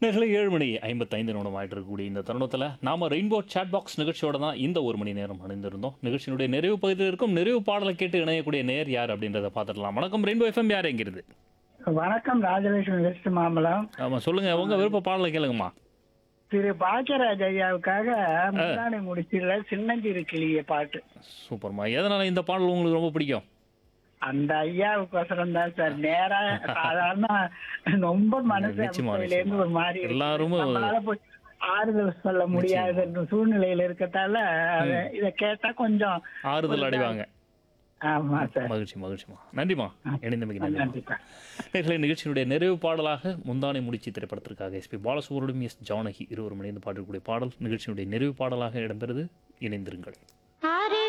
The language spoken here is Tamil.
நேர்களை ஏழு மணி ஐம்பத்தைந்து நிமிடம் ஆயிட்டு இருக்கக்கூடிய இந்த தருணத்தில் நாம ரெயின்போ சாட் பாக்ஸ் நிகழ்ச்சியோட தான் இந்த ஒரு மணி நேரம் அணிந்திருந்தோம் நிகழ்ச்சியினுடைய நிறைவு பகுதியில் இருக்கும் நிறைவு பாடலை கேட்டு இணையக்கூடிய நேர் யார் அப்படின்றத பார்த்துடலாம் வணக்கம் ரெயின்போ எஃப்எம் யார் எங்கிறது வணக்கம் ராஜலட்சுமி வெஸ்ட் மாம்பலம் ஆமாம் சொல்லுங்க உங்க விருப்ப பாடலை கேளுங்கம்மா திரு பாக்கியராஜ் ஐயாவுக்காக முன்னாடி முடிச்சிடல சின்னஞ்சிறு கிளிய பாட்டு சூப்பர்மா எதனால இந்த பாடல் உங்களுக்கு ரொம்ப பிடிக்கும் அந்த ஐயாவுக்கோசரம் தான் சார் நேரா சாதாரண ரொம்ப மனசு நிச்சயமா, அமைதியில இருந்து ஒரு மாதிரி இருக்கு. எல்லாருமே நம்மளால போய் ஆறுதல் சொல்ல முடியாத சூழ்நிலையில இருக்கத்தால அத- இத கேட்டா கொஞ்சம் ஆறுதல் அடைவாங்க ஆமா சார் மகிழ்ச்சி மகிழ்ச்சிமா நன்றிமா இணைந்தமைக்கு நன்றி நன்றிப்பா நேர்களை நிகழ்ச்சியினுடைய நிறைவு பாடலாக முந்தானை முடிச்சு திரைப்படத்திற்காக எஸ்பி பாலசுப்ரமணியம் எஸ் ஜானகி இருவரும் இணைந்து பாடக்கூடிய பாடல் நிகழ்ச்சியினுடைய நிறைவு பாடலாக இடம்பெறுது இணைந்திருங்கள் ஆரே